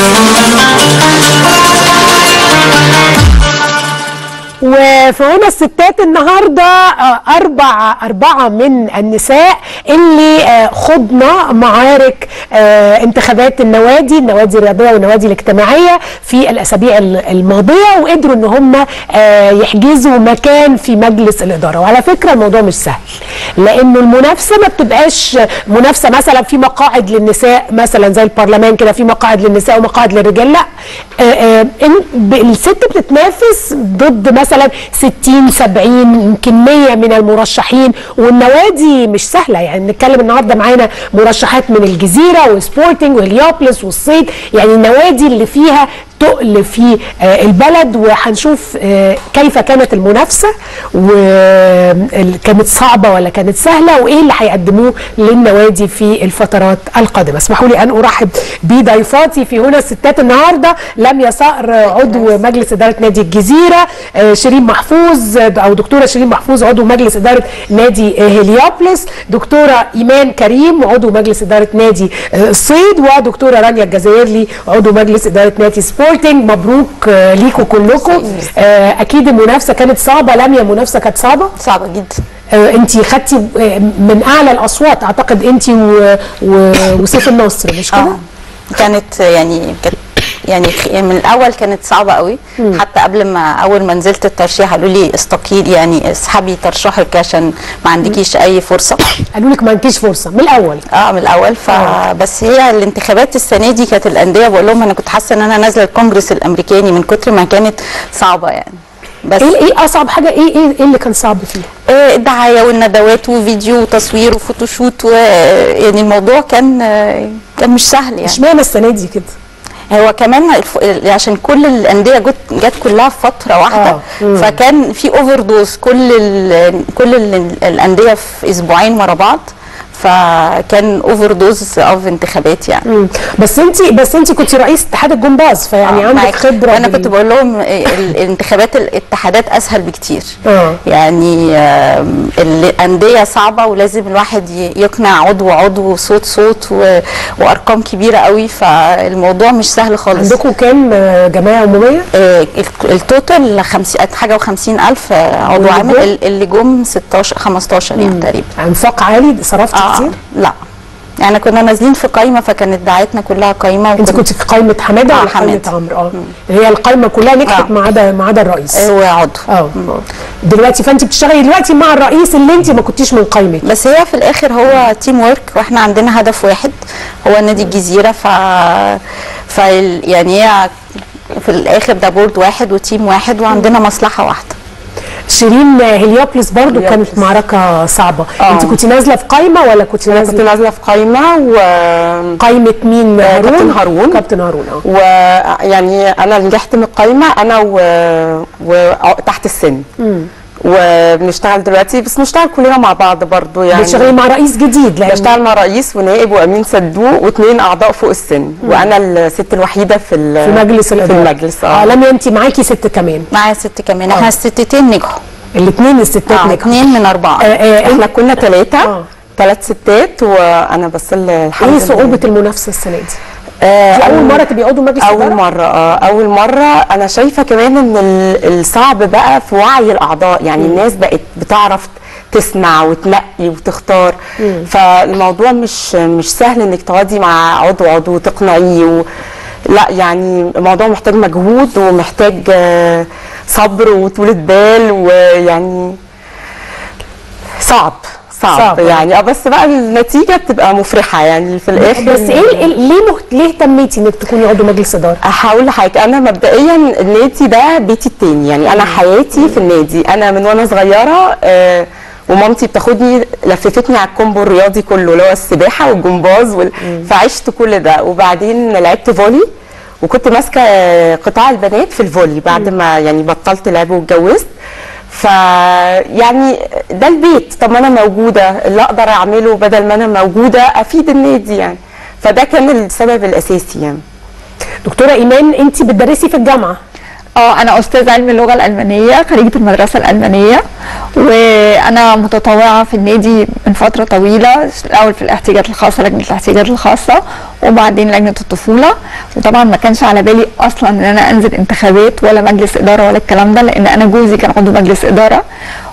وفي هنا الستات النهارده آه، اربع اربعه من النساء اللي آه، خضنا معارك آه، انتخابات النوادي النوادي الرياضيه والنوادي الاجتماعيه في الاسابيع ال- الماضيه وقدروا ان هم آه، يحجزوا مكان في مجلس الاداره وعلى فكره الموضوع مش سهل لانه المنافسه ما بتبقاش منافسه مثلا في مقاعد للنساء مثلا زي البرلمان كده في مقاعد للنساء ومقاعد للرجال لا آه، آه، إن- ب- الست بتتنافس ضد مثلا 60 70 يمكن 100 من المرشحين والنوادي مش سهله يعني نتكلم النهارده معانا مرشحات من الجزيره وسبورتنج وهليوبلس والصيد يعني النوادي اللي فيها تقل في آه، البلد وهنشوف آه، كيف كانت المنافسه وكانت صعبه ولا كانت سهله وايه اللي هيقدموه للنوادي في الفترات القادمه اسمحوا لي ان ارحب بضيفاتي في هنا الستات النهارده لميا صقر عضو مجلس اداره نادي الجزيره آه، شيرين محفوظ آه، او دكتوره شيرين محفوظ عضو مجلس اداره نادي آه، هليوبلس دكتوره ايمان كريم عضو مجلس اداره نادي آه، الصيد ودكتوره رانيا الجزائري عضو مجلس اداره نادي سبورتنج مبروك آه، ليكوا كلكم آه، اكيد المنافسه كانت صعبه لميا المنافسه كانت صعبه صعبه جدا انت خدتي آه، من اعلى الاصوات اعتقد انت و... و... وسيف النصر مش كده؟ اه كانت يعني كانت يعني خ- من الاول كانت صعبه قوي حتى قبل ما اول ما نزلت الترشيح قالوا لي استقيل يعني اسحبي ترشحك عشان ما عندكيش اي فرصه قالوا لك ما عندكيش فرصه من الاول اه من الاول فبس هي الانتخابات السنه دي كانت الانديه بقول لهم انا كنت حاسه ان انا نازله الكونجرس الامريكاني من كتر ما كانت صعبه يعني بس ايه ايه اصعب حاجه ايه ايه, إيه اللي كان صعب فيها؟ آه، الدعايه والندوات وفيديو وتصوير وفوتوشوت ويعني الموضوع كان آه، كان مش سهل يعني اشمعنى السنه دي كده؟ هو كمان الف... عشان كل الانديه جت جت كلها في فتره واحده آه، مم. فكان في اوفر دوز كل ال... كل ال... الانديه في اسبوعين ورا بعض فكان اوفر دوز اوف انتخابات يعني مم. بس انت بس انت كنت رئيس اتحاد الجمباز فيعني آه، عندك معاك. خبره انا بال- كنت بقول لهم ال- الانتخابات الاتحادات اسهل بكتير اه يعني آم، الانديه صعبه ولازم الواحد ي- يقنع عضو عضو صوت صوت و... وارقام كبيره قوي فالموضوع مش سهل خالص عندكم كام آه، جمعيه عموميه؟ آه، ال- التوتال 50 حاجه و50 الف عضو واللي عامل جم؟ ال- اللي جم 16 15 يعني تقريبا انفاق عالي صرفتي اه كتير؟ لا يعني كنا نازلين في قايمه فكانت دعايتنا كلها قايمه انت وكنت- كنت في قائمه حماده آه، ولا قائمه حمادة. عمرو؟ اه هي القائمه كلها نجحت آه. ما عدا ما عدا الرئيس هو عضو اه دلوقتي فانت بتشتغلي دلوقتي مع الرئيس اللي انت ما كنتيش من قائمته بس هي في الاخر هو تيم ورك واحنا عندنا هدف واحد هو نادي الجزيره ف ف يعني هي في الاخر ده بورد واحد وتيم واحد وعندنا مصلحه واحده شيرين هليوبلس برضو كانت معركه صعبه آه. انت كنت نازله في قائمه ولا كنت انا كنت نازله نازله في قائمه و قائمه مين آه، هارون كابتن هارون. كابتن هارون اه ويعني انا نجحت من القائمه انا و... و... تحت السن وبنشتغل دلوقتي بس نشتغل كلنا مع بعض برضو يعني بتشتغلي مع رئيس جديد لان بشتغل مع رئيس ونائب وامين صندوق واثنين اعضاء فوق السن وانا الست الوحيده في ال- في مجلس الاداره في المجلس اه اه لميا انت معاكي ست كمان معايا ست كمان احنا الستتين نجحوا الاثنين الستات اه نجحوا اتنين من اربعه آه، آه، احنا كنا ثلاثه آه. ثلاث ستات وانا بس ال- الحمد ايه لله صعوبه المنافسه السنه دي؟ آه، دي اول أول- مره تبقي عضو مجلس اول اداره؟ مره اه اول مره انا شايفه كمان ان ال- الصعب بقى في وعي الاعضاء يعني الناس بقت بتعرف تسمع وتنقي وتختار فالموضوع مش مش سهل انك تقعدي مع عضو عضو وتقنعيه و... لا يعني الموضوع محتاج مجهود ومحتاج آه، صبر وطولة بال ويعني صعب صعب, صعب. صعب يعني اه بس بقى النتيجه بتبقى مفرحه يعني في الاخر بس ايه ال- ليه مهت... ليه اهتميتي انك تكوني عضو مجلس اداره؟ هقول لحضرتك انا مبدئيا النادي ده بيتي التاني يعني انا حياتي في النادي انا من وانا صغيره آه ومامتي بتاخدني لففتني على الكومبو الرياضي كله اللي هو السباحه والجمباز وال... فعشت كل ده وبعدين لعبت فولي وكنت ماسكه آه، قطاع البنات في الفولي بعد ما يعني بطلت لعب واتجوزت ف يعني ده البيت طب ما انا موجوده اللي اقدر اعمله بدل ما انا موجوده افيد النادي يعني فده كان السبب الاساسي يعني دكتوره ايمان انت بتدرسي في الجامعه اه انا استاذ علم اللغه الالمانيه خريجه المدرسه الالمانيه وانا متطوعه في النادي من فتره طويله الاول في الاحتياجات الخاصه لجنه الاحتياجات الخاصه وبعدين لجنه الطفوله وطبعا ما كانش على بالي اصلا ان انا انزل انتخابات ولا مجلس اداره ولا الكلام ده لان انا جوزي كان عضو مجلس اداره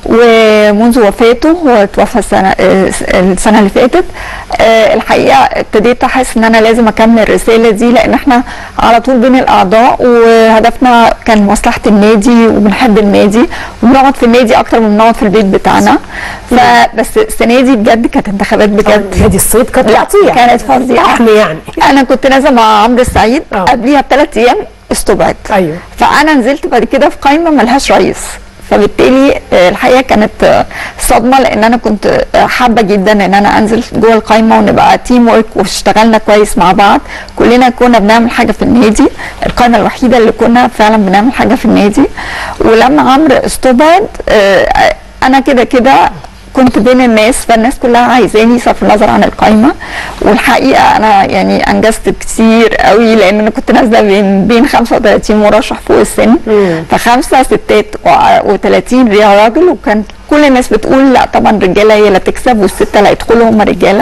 ومنذ وفاته هو توفى السنه آه، السنه اللي فاتت آه، الحقيقه ابتديت احس ان انا لازم اكمل الرساله دي لان احنا على طول بين الاعضاء وهدفنا كان مصلحه النادي وبنحب النادي وبنقعد في النادي اكتر من بنقعد في البيت بتاعنا فبس السنه دي بجد كانت انتخابات بجد نادي الصيد كانت لا خطيره كانت فظيعه احنا يعني انا كنت نازله مع عمرو السعيد آه. قبليها بثلاث ايام استبعد أيوة. فانا نزلت بعد كده في قايمه ملهاش رئيس فبالتالي آه، الحقيقه كانت آه، صدمه لان انا كنت آه، حابه جدا ان انا انزل جوه القايمه ونبقى تيم ورك واشتغلنا كويس مع بعض كلنا كنا بنعمل حاجه في النادي القايمه الوحيده اللي كنا فعلا بنعمل حاجه في النادي ولما عمرو استبعد آه، انا كده كده كنت بين الناس فالناس كلها عايزاني صرف النظر عن القايمه والحقيقه انا يعني انجزت كتير قوي لان انا كنت نازله بين بين 35 مرشح فوق السن فخمسه ستات و30 راجل وكان كل الناس بتقول لا طبعا الرجاله هي اللي تكسب والسته اللي هيدخلوا هم رجاله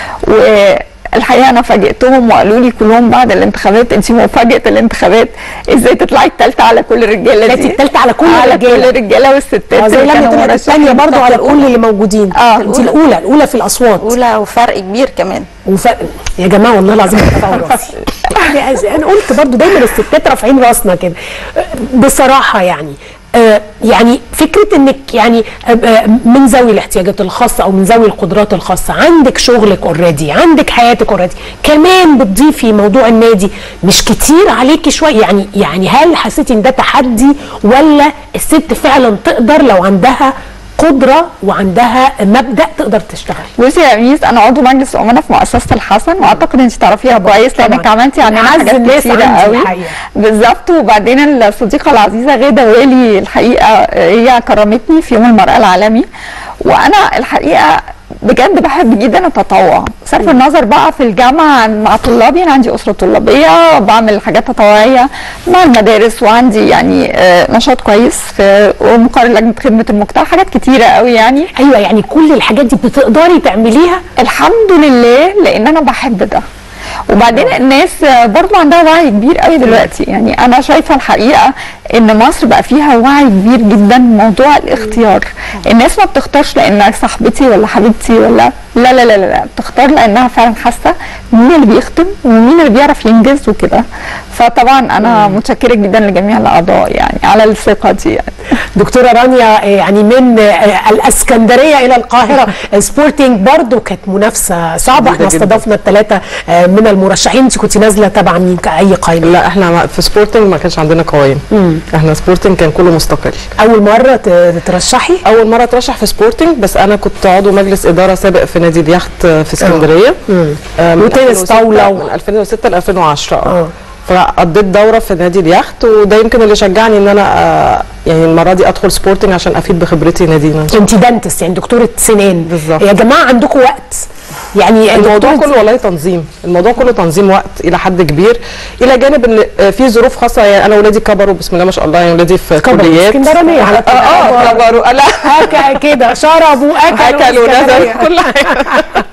والحقيقه انا فاجئتهم وقالوا لي كلهم بعد الانتخابات انت مفاجاه الانتخابات ازاي تطلعي الثالثه على كل الرجاله دي طلعتي التالتة على كل على الرجالة. كل الرجاله والستات آه، زي اللي لما كانوا طلعت مرشحين الثانيه برضو على بتاعت كل اللي موجودين آه، انت الاولى الاولى في الاصوات اولى وفرق كبير كمان وف... يا جماعه والله العظيم رفعوا راسي يعني أز- انا قلت برضو دايما الستات رافعين راسنا كده بصراحه يعني آه، يعني فكره انك يعني آه، آه، من ذوي الاحتياجات الخاصه او من ذوي القدرات الخاصه عندك شغلك اوريدي عندك حياتك اوريدي كمان بتضيفي موضوع النادي مش كتير عليكي شويه يعني يعني هل حسيتي ان ده تحدي ولا الست فعلا تقدر لو عندها قدره وعندها مبدا تقدر تشتغل بصي يا ميس انا عضو مجلس امنا في مؤسسه الحسن واعتقد انت تعرفيها كويس لانك طبعاً. عملتي عننا أعز حاجات الناس كتيره عندي قوي الحقيقة. بالظبط وبعدين الصديقه العزيزه غاده والي الحقيقه هي كرمتني في يوم المراه العالمي وانا الحقيقه بجد بحب جدا التطوع صرف النظر بقى في الجامعه عن- مع طلابي انا عندي اسره طلابيه بعمل حاجات تطوعيه مع المدارس وعندي يعني آه، نشاط كويس في ومقر لجنه خدمه المجتمع حاجات كتيره قوي يعني ايوه يعني كل الحاجات دي بتقدري تعمليها الحمد لله لان انا بحب ده وبعدين الناس برضو عندها وعي كبير قوي دلوقتي يعني انا شايفه الحقيقه ان مصر بقى فيها وعي كبير جدا موضوع الاختيار الناس ما بتختارش لانها صاحبتي ولا حبيبتي ولا لا لا لا لا, لا. بتختار لانها فعلا حاسه مين اللي بيخدم ومين اللي بيعرف ينجز وكده فطبعا انا متشكره جدا لجميع الاعضاء يعني على الثقه دي يعني دكتوره رانيا آه، يعني من آه، الاسكندريه الى القاهره سبورتنج برضو كانت منافسه صعبه احنا جداً. استضفنا الثلاثه من المرشحين انت كنت نازله تبع مين كاي قائمه لا احنا ما- في سبورتنج ما كانش عندنا قوائم احنا سبورتنج كان كله مستقل اول مره ت- ترشحي اول مره اترشح في سبورتنج بس انا كنت عضو مجلس اداره سابق في نادي اليخت في اسكندريه آه، من وتنس 2006 طاولة و- من 2006 ل 2010 آه. اه فقضيت دوره في نادي اليخت وده يمكن اللي شجعني ان انا آه، يعني المره دي ادخل سبورتنج عشان افيد بخبرتي نادينا انت دانتس يعني دكتوره سنان بالظبط. يا جماعه عندكم وقت يعني الموضوع دكتورة- كله والله تنظيم الموضوع كله تنظيم وقت الى حد كبير الى جانب ان آه، في ظروف خاصه يعني انا ولادي كبروا بسم الله ما شاء الله يعني ولادي في كبروا كليات اسكندرانيه على اه اه كبروا لا هكا كده شربوا اكلوا اكلوا اسكندرية. نزلوا كل حاجه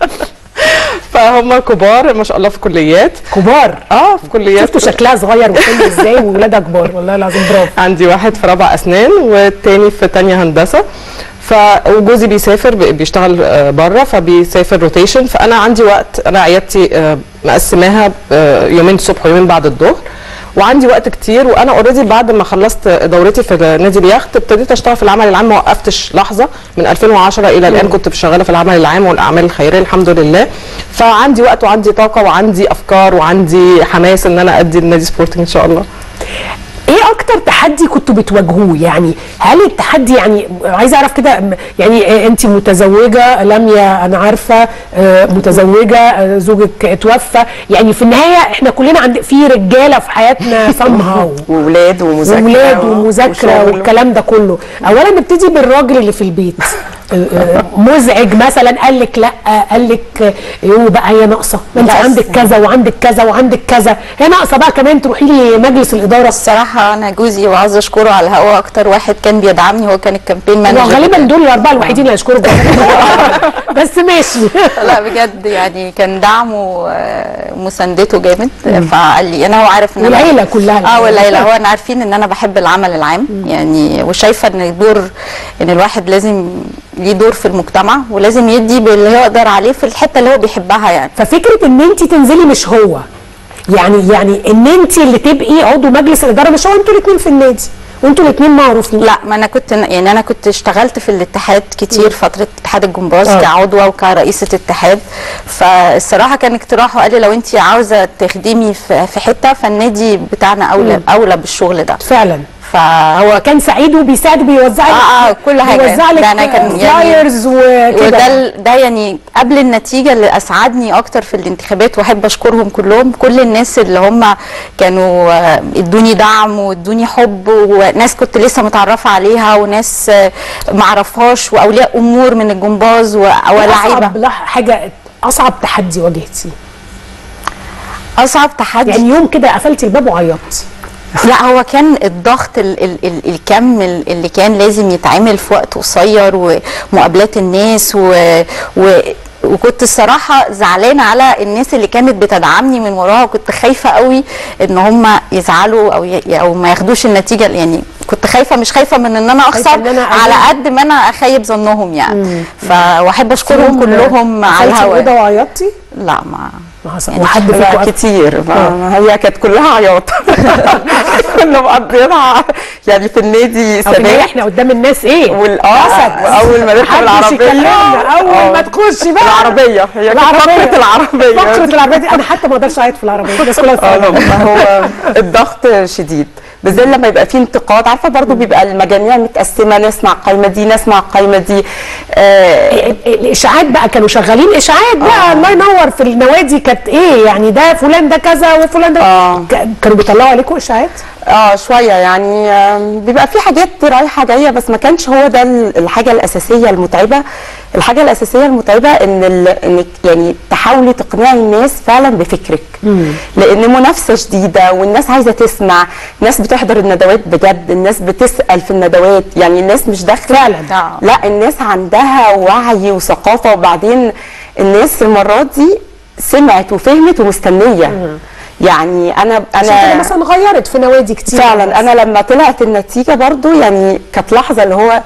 فهم كبار ما شاء الله في كليات كبار اه في كليات شفتوا شكلها صغير وحلو ازاي وولادها كبار والله العظيم برافو عندي واحد في رابعه اسنان والتاني في تانية هندسه ف وجوزي بيسافر بي- بيشتغل آه، بره فبيسافر روتيشن فانا عندي وقت انا عيادتي آه، مقسماها آه، يومين الصبح ويومين بعد الظهر وعندي وقت كتير وانا اوريدي بعد ما خلصت دورتي في نادي اليخت ابتديت اشتغل في العمل العام ما وقفتش لحظه من 2010 الى الان كنت شغاله في العمل العام والاعمال الخيريه الحمد لله فعندي وقت وعندي طاقه وعندي افكار وعندي حماس ان انا ادي النادي سبورتنج ان شاء الله ايه اكتر تحدي كنتوا بتواجهوه يعني هل التحدي يعني عايزه اعرف كده م- يعني إيه انت متزوجه لميا انا عارفه آه، متزوجه آه، زوجك اتوفى يعني في النهايه احنا كلنا عند في رجاله في حياتنا صمها وولاد ومذاكره وولاد و- ومذاكره وشغل. والكلام ده كله اولا نبتدي بالراجل اللي في البيت آه، مزعج مثلا قال لك لا قال لك يو بقى هي ناقصه ما انت بس. عندك كذا وعندك كذا وعندك كذا هي ناقصه بقى كمان تروحي لي مجلس الاداره الصراحه انا جوزي وعايزه اشكره على الهوا اكتر واحد كان بيدعمني هو كان الكامبين مانجر غالبا دول الاربعه الوحيدين اللي هيشكروا بس ماشي لا بجد يعني كان دعمه آه، ومساندته جامد فقال لي انا هو عارف ان أنا- والعيلة كلها. اه والعيله هو انا عارفين ان انا بحب العمل العام يعني وشايفه ان الدور ان الواحد لازم ليه دور في المجتمع ولازم يدي باللي يقدر عليه في الحته اللي هو بيحبها يعني ففكره ان انت تنزلي مش هو يعني يعني ان انت اللي تبقي عضو مجلس الاداره مش هو انتوا الاثنين في النادي وانتوا الاثنين معروفين لا ما انا كنت يعني انا كنت اشتغلت في الاتحاد كتير فتره اتحاد الجمباز آه. كعضوه وكرئيسه اتحاد فالصراحه كان اقتراحه قال لي لو انت عاوزه تخدمي في في حته فالنادي بتاعنا اولى اولى بالشغل ده فعلا فهو كان سعيد وبيساعد بيوزع لك آه، آه، كل حاجة. بيوزع لك ده أنا كان يعني- فلايرز وكده وده ال- ده يعني قبل النتيجه اللي اسعدني اكتر في الانتخابات واحب اشكرهم كلهم كل الناس اللي هم كانوا آه، ادوني دعم وادوني حب وناس كنت لسه متعرفه عليها وناس آه، ما اعرفهاش واولياء امور من الجمباز و- ولاعيبه اصعب لح- حاجه اصعب تحدي واجهتيه اصعب تحدي يعني يوم كده قفلتي الباب وعيطتي لا هو كان الضغط ال ال ال الكم ال- اللي كان لازم يتعمل في وقت قصير ومقابلات الناس و, و وكنت الصراحة زعلانة على الناس اللي كانت بتدعمني من وراها كنت خايفة قوي ان هم يزعلوا او ي- او ما ياخدوش النتيجة يعني كنت خايفة مش خايفة من ان انا خايفة اخسر إن أنا على أجيب. قد ما انا اخيب ظنهم يعني فواحب اشكرهم كلهم على قفلتي الأوضة الهواء وعيطتي لا ما ما حصل يعني وحد لا فيكم قفل؟ كتير ما هي كانت كلها عياط كنا مقضيينها يعني في النادي أو في النهاية سباح احنا قدام الناس ايه وال- آه، أسد. وأول ما نركب محدش العربية. يكلمنا آه. اول ما تخشي بقى العربية هي كانت فقرة العربية فقرة العربية دي انا حتى ما اقدرش اعيط في العربية الناس كلها اه تتفرج. لا، ما هو الضغط شديد بالذات لما يبقى فيه انتقاد عارفه برضو بيبقى المجاميع متقسمه ناس مع القايمه دي ناس مع القايمه دي آه الاشاعات بقى كانوا شغالين اشاعات بقى الله ينور في النوادي كانت ايه يعني ده فلان ده كذا وفلان ده آه. ك- كانوا بيطلعوا عليكم اشاعات اه شويه يعني آم، بيبقى في حاجات رايحه جايه بس ما كانش هو ده ال- الحاجه الاساسيه المتعبه الحاجه الاساسيه المتعبه ان ال- انك يعني تحاولي تقنعي الناس فعلا بفكرك لان منافسه شديده والناس عايزه تسمع ناس بتحضر الندوات بجد الناس بتسال في الندوات يعني الناس مش داخله فعلا. آه. لا الناس عندها وعي وثقافه وبعدين الناس المرات دي سمعت وفهمت ومستنيه يعني انا عشان كده انا مثلا غيرت في نوادي كتير فعلا انا لما طلعت النتيجه برضو يعني كانت لحظه اللي هو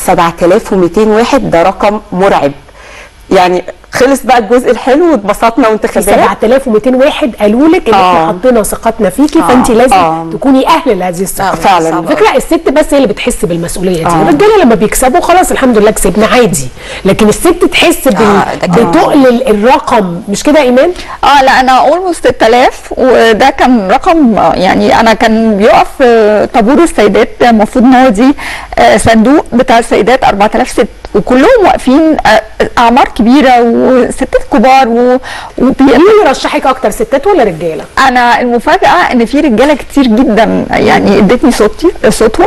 7200 واحد ده رقم مرعب يعني خلص بقى الجزء الحلو واتبسطنا في وانتخابات 7200 واحد قالوا لك ان احنا آه. حطينا ثقتنا فيكي فانت لازم آه. تكوني اهل لهذه الثقه آه، فعلا. صعبة. فكرة الست بس هي اللي بتحس بالمسؤوليه دي آه. الرجاله لما بيكسبوا خلاص الحمد لله كسبنا عادي لكن الست تحس بال... آه، ده كان- بتقل ال- الرقم مش كده يا ايمان اه لا انا اولموست 6000 وده كان رقم آه، يعني انا كان بيقف آه، طابور السيدات المفروض نودي آه، صندوق بتاع السيدات 4000 ست وكلهم واقفين آه، اعمار كبيره وستات كبار و... وبي... مين اللي رشحك اكتر ستات ولا رجاله انا المفاجاه ان في رجاله كتير جدا يعني ادتني صوتي صوتهم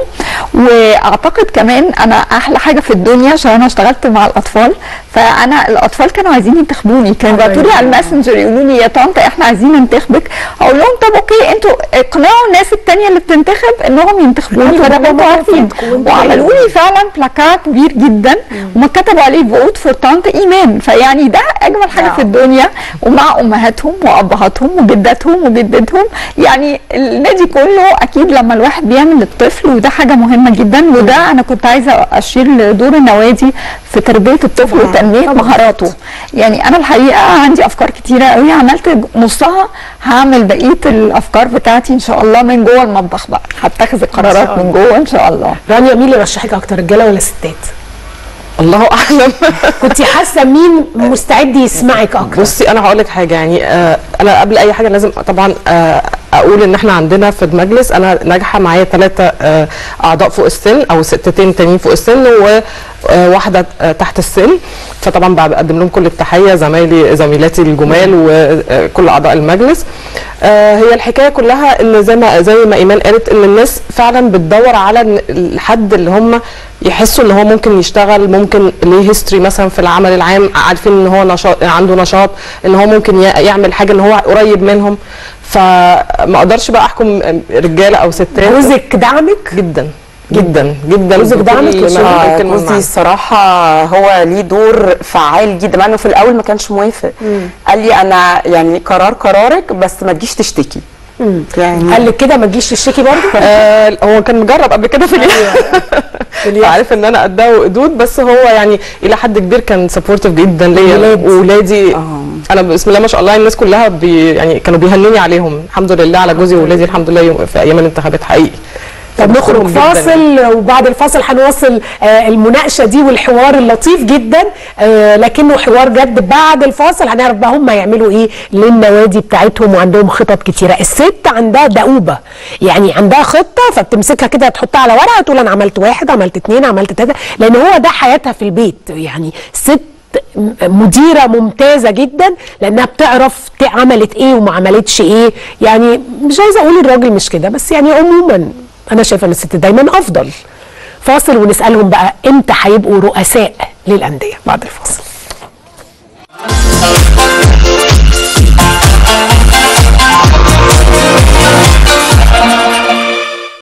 واعتقد كمان انا احلى حاجه في الدنيا عشان انا اشتغلت مع الاطفال فانا الاطفال كانوا عايزين ينتخبوني كانوا الله يبعتوا لي على يرحمه. الماسنجر يقولوا لي يا طنط احنا عايزين ننتخبك اقول لهم طب اوكي انتوا اقنعوا الناس التانيه اللي بتنتخب انهم ينتخبوني أيوة، فده بابا كنتوا ماما عارفين فيكم وانتوا وعملوا جايين. لي فعلا بلاكات كبير جدا وما كتبوا عليه فوت فور طنط ايمان فيعني ده اجمل حاجه في الدنيا ومع امهاتهم وابهاتهم وجداتهم وجدتهم يعني النادي كله اكيد لما الواحد بيعمل للطفل وده حاجه مهمه جدا وده انا كنت عايزه اشير لدور النوادي في تربيه الطفل وتنميه مهاراته يعني انا الحقيقه عندي افكار كتيره قوي عملت نصها هعمل بقيه الافكار بتاعتي ان شاء الله من جوه المطبخ بقى هتخذ القرارات من جوه ان شاء الله رانيا مين اللي رشحك اكتر رجاله ولا ستات الله اعلم كنت حاسه مين مستعد يسمعك اكتر بصي انا هقول لك حاجه يعني آه انا قبل اي حاجه لازم طبعا آه اقول ان احنا عندنا في المجلس انا ناجحه معايا ثلاثه اعضاء فوق السن او ستتين تانيين فوق السن وواحده آه، تحت السن فطبعا بقدم لهم كل التحيه زمايلي زميلاتي الجمال وكل اعضاء المجلس آه، هي الحكايه كلها ان زي ما زي ما ايمان قالت ان الناس فعلا بتدور على إن الحد اللي هم يحسوا ان هو ممكن يشتغل ممكن ليه هيستوري مثلا في العمل العام عارفين ان هو نشاط عنده نشاط ان هو ممكن ي- يعمل حاجه ان هو قريب منهم فما اقدرش بقى احكم رجاله او ستات جوزك دعمك جدا جدا جدا جوزك بكل دعمك ما للشغل؟ آه، ممكن جوزي والمعنى. الصراحة هو ليه دور فعال جدا مع انه في الاول ما كانش موافق قال لي انا يعني قرار قرارك بس ما تجيش تشتكي يعني قال لك كده ما تجيش تشتكي برضه آه هو كان مجرب قبل كده في اليوم عارف ان انا قدها وقدود بس هو يعني الى حد كبير كان سبورتيف جدا ليا الولاد. واولادي آه. انا بسم الله ما شاء الله الناس كلها بي يعني كانوا بيهنوني عليهم الحمد لله على جوزي واولادي الحمد لله يوم- في ايام الانتخابات حقيقي طب نخرج فبشكرهم جداً. فاصل وبعد الفاصل هنواصل آه، المناقشه دي والحوار اللطيف جدا آه، لكنه حوار جد بعد الفاصل هنعرف بقى هم يعملوا ايه للنوادي بتاعتهم وعندهم خطط كتيره الست عندها دؤوبه يعني عندها خطه فبتمسكها كده تحطها على ورقه تقول انا عملت واحد عملت اتنين عملت تلاته لان هو ده حياتها في البيت يعني ست مديره ممتازه جدا لانها بتعرف ت- عملت ايه وما عملتش ايه يعني مش عايزه اقول الراجل مش كده بس يعني عموما انا شايفه ان الست دايما افضل فاصل ونسالهم بقى امتى هيبقوا رؤساء للانديه بعد الفاصل